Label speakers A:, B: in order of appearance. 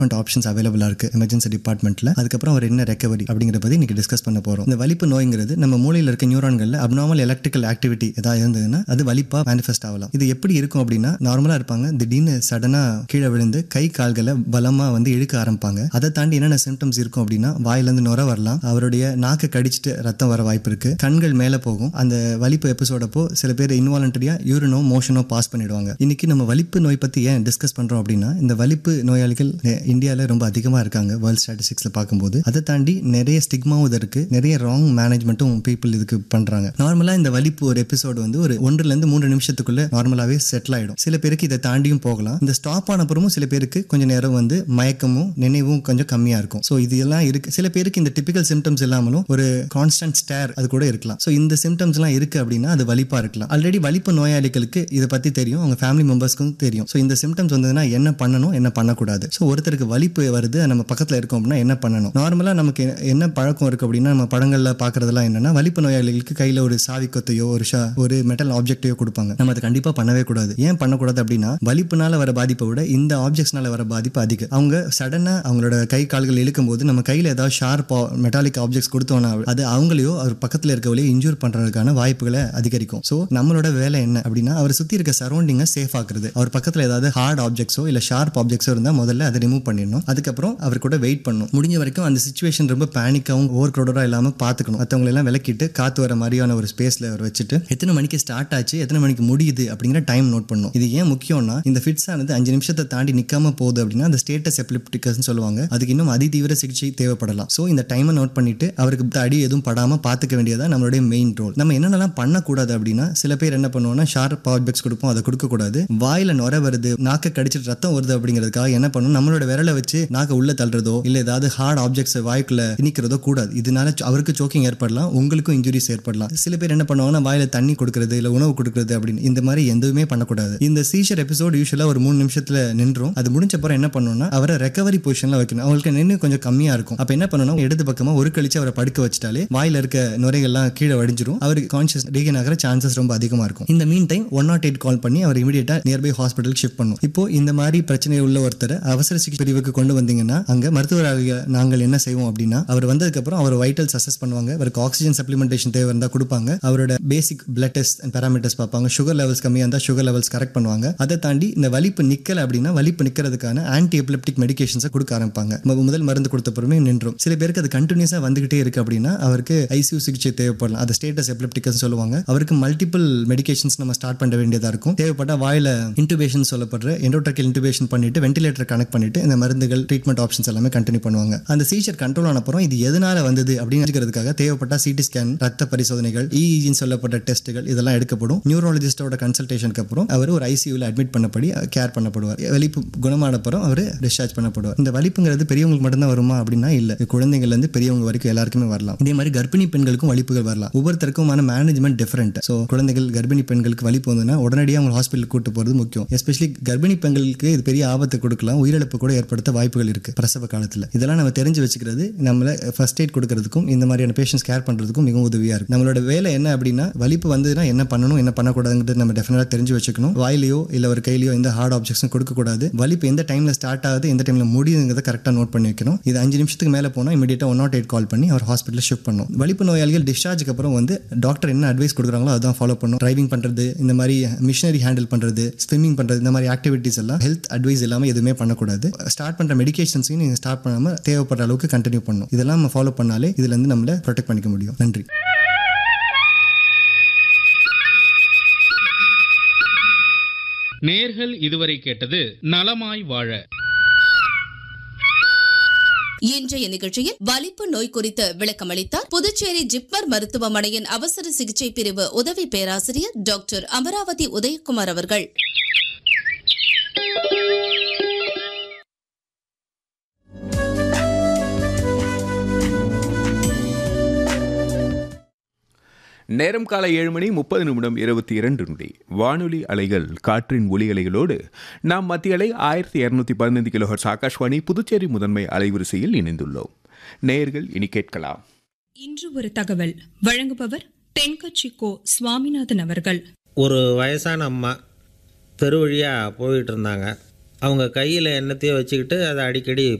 A: options அவைலபிளாக இருக்குது emergency டிபார்ட்மெண்ட்டில் அதுக்கப்புறம் அவர் என்ன ரெக்கவரி அப்படிங்கிற பற்றி இன்னைக்கு டிஸ்கஸ் பண்ண போகிறோம் இந்த வலிப்பு நோய்ங்கிறது நம்ம மூளையில் இருக்க நியூரான்களில் அப்நார்மல் எலக்ட்ரிக்கல் ஆக்டிவிட்டி ஏதாவது இருந்ததுன்னா அது வலிப்பாக மேனிஃபெஸ்ட் ஆகலாம் இது எப்படி இருக்கும் அப்படின்னா நார்மலாக இருப்பாங்க திடீர்னு சடனாக கீழே விழுந்து கை கால்களை பலமாக வந்து இழுக்க ஆரம்பிப்பாங்க அதை தாண்டி என்னென்ன சிம்டம்ஸ் இருக்கும் அப்படின்னா வாயிலேருந்து நுர வரலாம் அவருடைய நாக்கை கடிச்சிட்டு ரத்தம் வர வாய்ப்பு இருக்குது கண்கள் மேலே போகும் அந்த வலிப்பு எபிசோடப்போ சில பேர் இன்வாலண்டரியாக யூரினோ மோஷனோ பாஸ் பண்ணிடுவாங்க இன்னைக்கு நம்ம வலிப்பு நோய் பற்றி ஏன் டிஸ்கஸ் பண்ணுறோம் அப்படின்னா இந்த வலிப்பு நோயாளிகள் இந்தியாவில் ரொம்ப அதிகமாக இருக்காங்க வேர்ல்ட் ஸ்டாட்டிஸ்டிக்ஸில் பார்க்கும்போது அதை தாண்டி நிறைய ஸ்டிக்மாவும் இது இருக்குது நிறைய ராங் மேனேஜ்மெண்ட்டும் பீப்புள் இதுக்கு பண்ணுறாங்க நார்மலாக இந்த வலிப்பு ஒரு எபிசோடு வந்து ஒரு ஒன்றுலேருந்து மூன்று நிமிஷத்துக்குள்ள நார்மலாகவே செட்டில் ஆகிடும் சில பேருக்கு இதை தாண்டியும் போகலாம் இந்த ஸ்டாப் ஆன அப்புறமும் சில பேருக்கு கொஞ்சம் நேரம் வந்து மயக்கமும் நினைவும் கொஞ்சம் கம்மியாக இருக்கும் ஸோ இது எல்லாம் இருக்கு சில பேருக்கு இந்த டிபிக்கல் சிம்டம்ஸ் இல்லாமலும் ஒரு கான்ஸ்டன்ட் ஸ்டேர் அது கூட இருக்கலாம் ஸோ இந்த சிம்டம்ஸ்லாம் இருக்கு அப்படின்னா அது வலிப்பா இருக்கலாம் ஆல்ரெடி வலிப்பு நோயாளிகளுக்கு இதை பற்றி தெரியும் அவங்க ஃபேமிலி மெம்பர்ஸ்க்கும் தெரியும் ஸோ இந்த சிம்டம்ஸ் வந்ததுன்னா என்ன பண்ணணும் என்ன பண்ணக்கூடாது ஸோ ஒருத்தருக்கு வலிப்பு வருது நம்ம பக்கத்தில் இருக்கோம் அப்படின்னா என்ன பண்ணணும் நார்மலாக நமக்கு என்ன பழக்கம் இருக்கு அப்படின்னா நம்ம படங்களில் பார்க்கறதெல்லாம் என்னன்னா வலிப்பு நோயாளிகளுக்கு கையில் ஒரு சாவி கொத்தையோ ஒரு ஷா ஒரு மெட்டல் ஆப்ஜெக்டையோ கொடுப்பாங்க நம்ம அதை கண்டிப்பாக பண்ணவே கூடாது ஏன் பண்ணக்கூடாது அப்படின்னா வலிப்புனால வர பாதிப்பை விட இந்த ஆப்ஜெக்ட்ஸ்னால வர பாதிப்பு அதிகம் அவங்க சடனாக அவங்களோட கை கால்கள் இழுக்கும் போது நம்ம கையில் ஏதாவது ஷார்ப் மெட்டாலிக் ஆப்ஜெக்ட்ஸ் கொடுத்தோம்னா அது அவங்களையோ அவர் பக்கத்தில் இருக்கவளையோ இன்ஜூர் பண்ணுறதுக்கான வாய்ப்புகளை அதிகரிக்கும் ஸோ நம்மளோட வேலை என்ன அப்படின்னா அவர் சுற்றி இருக்க சரௌண்டிங்கை சேஃப் ஆக்குறது அவர் பக்கத்தில் ஏதாவது ஹார்ட் ஆப்ஜெக்ட்ஸோ இல்லை ஷார்ப் ஆப்ஜெக்ட்ஸோ இருந்தால் முதல்ல அதை ரிமூவ் பண்ணிடணும் அதுக்கப்புறம் அவர் கூட வெயிட் பண்ணணும் முடிஞ்ச வரைக்கும் அந்த சுச்சுவேஷன் ரொம்ப பேனிக்காகவும் ஓவர் க்ரௌடராக இல்லாமல் பார்த்துக்கணும் மற்றவங்களை எல்லாம் விளக்கிட்டு காற்று வர மாதிரியான ஒரு ஸ்பேஸில் அவர் வச்சுட்டு எத்தனை மணிக்கு ஸ்டார்ட் ஆச்சு எத்தனை மணிக்கு முடியுது அப்படிங்கிற டைம் நோட் பண்ணணும் இது ஏன் முக்கியம்னா இந்த ஃபிட்ஸ் ஆனது அஞ்சு நிமிஷத்தை தாண்டி நிற்காம போகுது அப்படின்னா அந்த ஸ்டேட்டஸ் எப்லிப்டிகஸ்னு சொல்லுவாங்க அதுக்கு இன்னும் அதிதீவிர சிகிச்சை தேவைப்படலாம் ஸோ இந்த டைமை நோட் பண்ணிட்டு அவருக்கு அடி எதுவும் படாமல் பார்த்துக்க வேண்டியதா நம்மளுடைய மெயின் ரோல் நம்ம என்னென்னலாம் பண்ணக்கூடாது அப்படின்னா சில பேர் என்ன பண்ணுவோம்னா ஷார்ப் ஆப்ஜெக்ட்ஸ் கொடுப்போம் அதை கொடுக்கக்கூடாது வாயில நுர வருது நாக்கை கடிச்சிட்டு ரத்தம் வருது அப்படிங்கிறதுக்காக என்ன பண்ணணும் நம்மளோட விரலை வச்சு நாக்கை உள்ள தள்ளுறதோ இல்லை ஏதாவது ஹார்ட் ஆப்ஜெக்ட்ஸ் வாய்க்குள்ள இனிக்கிறதோ கூடாது இதனால அவருக்கு சோக்கிங் ஏற்படலாம் உங்களுக்கும் இன்ஜுரிஸ் ஏற்படலாம் சில பேர் என்ன பண்ணுவாங்கன்னா வாயில தண்ணி கொடுக்கறது இல்லை உணவு கொடுக்கறது அப்படின்னு இந்த மாதிரி எதுவுமே பண்ணக்கூடாது இந்த சீஷர் எபிசோட் யூஸ்வலாக ஒரு மூணு நிமிஷத்துல நின்றும் அது முடிஞ்ச அப்புறம் என்ன பண்ணணும்னா அவரை ரெக்கவரி பொசிஷன்ல வைக்கணும் அவங்களுக்கு நின்று கொஞ்சம் கம்மியா இருக்கும் அப்ப என்ன பண்ணணும் இடது பக்கமா ஒரு கழிச்சு அவரை படுக்க வச்சுட்டாலே வாயில இருக்க நுரைகள்லாம் கீழே வடிஞ்சிரும் அவருக்கு கான்சியஸ் ரீகன் ஆகிற சான்சஸ் ரொம்ப அதிகமா இருக்கும் இந்த meantime one naught eight call பண்ணி அவர் இமீடியட்டா நியர்பை ஹாஸ்பிட்டலுக்கு ஷிஃப்ட் பண்ணும் இப்போ இந்த மாதிரி பிரச்சனை உள்ள ஒருத்தர் அவசர சிகிச்சை பிரிவுக்கு கொண்டு வந்தீங்கன்னா அங்க மருத்துவராக நாங்கள் என்ன செய்வோம் அப்படின்னா அவர் வந்ததுக்கு அப்புறம் அவர் வைட்டல்ஸ் அசஸ் பண்ணுவாங்க அவருக்கு ஆக்சிஜன் சப்ளிமெண்டேஷன் தேவை இருந்தால் கொடுப்பாங்க அவரோட basic blood test and parameters பார்ப்பாங்க சுகர் லெவல்ஸ் கம்மியாக இருந்தால் சுகர் லெவல்ஸ் கரெக்ட் பண்ணுவாங்க அதை தாண்டி இந்த வலிப்பு நிக்கல அப்படின்னா வலிப்பு நிக்கிறதுக்கான ஆன்டி எபிலெப்டிக் மெடிகேஷன்ஸை கொடுக்க ஆரம்பிப்பாங்க மு- முதல் மருந்து கொடுத்த பிறமே நின்றும் சில பேருக்கு அது கண்டினியூஸாக வந்துகிட்டே இருக்கு அப்படின்னா அவருக்கு ஐசியூ சிகிச்சை தேவைப்படலாம் அது ஸ்டேட்டஸ் எபிலெப்டிக்ஸ் சொல்லுவாங்க அவருக்கு மல்டிபிள் மெடிகேஷன்ஸ் நம்ம ஸ்டார்ட் பண்ண வேண்டியதாக இருக்கும் தேவைப்பட்ட வாயில இன்டுபேஷன் சொல்லப்படுற எண்டோட்ரக்கல் இன்டுபேஷன் பண்ணிட்டு வென்டிலேட்டர் கனெக்ட் பண்ணிட்டு இந்த மருந்துகள் ட்ரீட்மெண்ட் ஆப்ஷன்ஸ் எல்லாமே கண்டினியூ பண்ணுவாங்க அந்த சீச்சர் கண்ட்ரோல் ஆன அப்புறம் இது எதனால வந்தது அப்படின்னு தெரிஞ்சுக்கிறதுக்காக தேவைப்பட்ட சிடி ஸ்கேன் ரத்த பரிசோதனைகள் இஇஜின்னு சொல்லப்பட்ட டெஸ்ட்டுகள் இதெல்லாம் எடுக்கப்படும் நியூரோலஜிஸ்டோட கன்சல்டேஷனுக்கு அப்புறம் அவர் ஒரு ஐசியூவில் அட்மிட் பண்ணப்படி கேர் பண்ணப்படுவார் வலிப்பு குணமான அப்புறம் அவர் டிஸ்சார்ஜ் பண்ணப்படுவார் இந்த வலிப்புங்கிறது பெரியவங்களுக்கு மட்டும்தான் வருமா அப்படின்னா இல்லை இது குழந்தைங்கள்ல இருந்து பெரியவங்க வரைக்கும் எல்லாருக்குமே வரலாம் இதே மாதிரி கர்ப்பிணி பெண்களுக்கும் வலிப்புகள் வரலாம் ஒவ்வொருத்தருக்குமான மேனேஜ்மெண்ட் டிஃபரெண்ட் ஸோ குழந்தைகள் கர்ப்பிணி பெண்களுக்கு வலிப்பு வந்ததுன்னா உடனடியாக அவங்க ஹாஸ்பிட்டல் கூட்டு போகிறது முக்கியம் எஸ்பெஷலி கர்ப்பிணி பெண்களுக்கு இது பெரிய ஆபத்து கொடுக்கலாம் உயிரிழப்பு கூட ஏற்படுத்த வாய்ப்புகள் இருக்கு பிரசவ காலத்தில் இதெல்லாம் நம்ம தெரிஞ்சு வச்சுக்கிறது நம்மள ஃபர்ஸ்ட் எய்ட் கொடுக்கறதுக்கும் இந்த மாதிரியான பேஷண்ட்ஸ் கேர் பண்ணுறதுக்கும் மிகவும் உதவியாக இருக்கும் நம்மளோட வேலை என்ன அப்படின்னா வலிப்பு வந்ததுன்னா என்ன பண்ணணும் என்ன பண்ணக்கூடாதுங்கிறது நம்ம டெஃபினட்டாக தெரிஞ்சு வச்சுக்கணும் வாயிலையோ இல்லை ஒரு கையிலையோ எந்த ஹார்ட் ஆப்ஜெக்ட்ஸும் கொடுக்கக்கூடாது வலிப்பு எந்த டைமில் ஸ்டார்ட் ஆகுது எந்த டைமில் முடியுங்கிறத கரெக்டாக நோட் பண்ணி வைக்கணும் இது அஞ்சு நிமிஷத்துக்கு மேலே போனால் இமீடியட்டாக ஒன் நாட் எயிட் கால் பண்ணி அவர் ஹாஸ்பிட்டல் ஷிஃப்ட் பண்ணும் வலிப்பு நோயாளிகள் டிஸ்சார்ஜுக்கு அப்புறம் வந்து டாக்டர் என்ன அட்வைஸ் கொடுக்குறாங்களோ அதான் ஃபாலோ பண்ணும் டிரைவிங் பண்ணுறது இந்த மாதிரி மிஷினரி ஹேண்டில் பண்ணுறது ஸ்விம்மிங் பண்ணுறது இந்த மாதிரி ஆக்டிவிட்டீஸ் எல்லாம் ஹெல்த் அட்வைஸ் இல்லாமல் எதுவுமே பண்ணக்கூடாது ஸ்டார்ட் பண்ணுற மெடிகேஷன்ஸையும் நீங்கள் ஸ்டார்ட் பண்ணாமல் தேவைப்படுற அளவுக்கு கண்டினியூ பண்ணணும் இதெல்லாம் நம்ம ஃபாலோ பண்ணாலே இதுலேருந்து நம்மளை ப்ரொடெக்ட் பண்ணிக்க முடியும் நன்றி
B: நேர்கள் இதுவரை கேட்டது நலமாய் வாழ
C: இன்றைய நிகழ்ச்சியில் வலிப்பு நோய் குறித்து விளக்கமளித்தார் புதுச்சேரி ஜிப்மர் மருத்துவமனையின் அவசர சிகிச்சை பிரிவு உதவி பேராசிரியர் டாக்டர் அமராவதி உதயகுமார் அவர்கள்
D: நேரம் காலை ஏழு மணி முப்பது நிமிடம் இருபத்தி இரண்டு நொடி வானொலி அலைகள் காற்றின் ஒலி அலைகளோடு நாம் மத்திய அலை ஆயிரத்தி இருநூத்தி பதினைந்து கிலோஹர்ஸ் ஆகாஷ்வாணி புதுச்சேரி முதன்மை அலைவரிசையில் இணைந்துள்ளோம் நேயர்கள் இனி கேட்கலாம்
E: இன்று ஒரு தகவல் வழங்குபவர் தென்கட்சி கோ சுவாமிநாதன் அவர்கள்
F: ஒரு வயசான அம்மா தெரு வழியாக போயிட்டு இருந்தாங்க அவங்க கையில் எண்ணத்தையோ வச்சுக்கிட்டு அதை அடிக்கடி